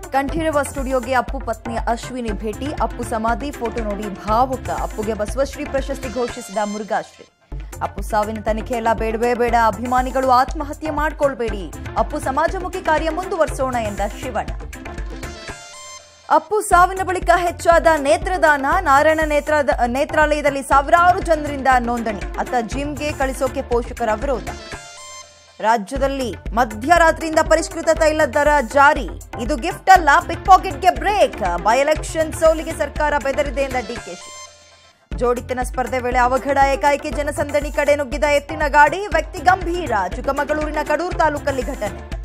ಕಂಠೀರವ ಸ್ಟುಡಿಯೋಗೆ ಅಪ್ಪು ಪತ್ನಿ ಅಶ್ವಿನಿ ಭೇಟಿ ಅಪ್ಪು ಸಮಾಧಿ ಫೋಟೋ ನೋಡಿ ಭಾವುಕ ಅಪ್ಪುಗೆ ಬಸವಶ್ರೀ ಪ್ರಶಸ್ತಿ ಘೋಷಿಸಿದ ಮುರುಘಾಶ್ರೀ ಅಪ್ಪು ಸಾವಿನ ತನಿಖೆ ಎಲ್ಲ ಬೇಡವೇ ಬೇಡ ಅಭಿಮಾನಿಗಳು ಆತ್ಮಹತ್ಯೆ ಮಾಡ್ಕೊಳ್ಬೇಡಿ ಅಪ್ಪು ಸಮಾಜಮುಖಿ ಕಾರ್ಯ ಮುಂದುವರಿಸೋಣ ಎಂದ ಶಿವಣ್ಣ ಅಪ್ಪು ಸಾವಿನ ಬಳಿಕ ಹೆಚ್ಚಾದ ನೇತ್ರದಾನ ನಾರಾಯಣ ನೇತ್ರದ ನೇತ್ರಾಲಯದಲ್ಲಿ ಸಾವಿರಾರು ಜನರಿಂದ ನೋಂದಣಿ ಅತ್ತ ಜಿಮ್ಗೆ ಕಳಿಸೋಕೆ ಪೋಷಕರ ವಿರೋಧ ರಾಜ್ಯದಲ್ಲಿ ಮಧ್ಯರಾತ್ರಿಯಿಂದ ಪರಿಷ್ಕೃತ ತೈಲ ದರ ಜಾರಿ ಇದು ಗಿಫ್ಟ್ ಅಲ್ಲ ಪಿಕ್ ಪಾಕೆಟ್ಗೆ ಬ್ರೇಕ್ ಬೈ ಎಲೆಕ್ಷನ್ ಸೋಲಿಗೆ ಸರ್ಕಾರ ಬೆದರಿದೆ ಎಂದ ಡಿಕೆಶಿ ಜೋಡಿತನ ಸ್ಪರ್ಧೆ ವೇಳೆ ಅವಘಡ ಏಕಾಏಕಿ ಜನಸಂದಣಿ ಕಡೆ ನುಗ್ಗಿದ ಎತ್ತಿನ ಗಾಡಿ ವ್ಯಕ್ತಿ ಗಂಭೀರ ಚಿಕ್ಕಮಗಳೂರಿನ ಕಡೂರು ತಾಲೂಕಲ್ಲಿ ಘಟನೆ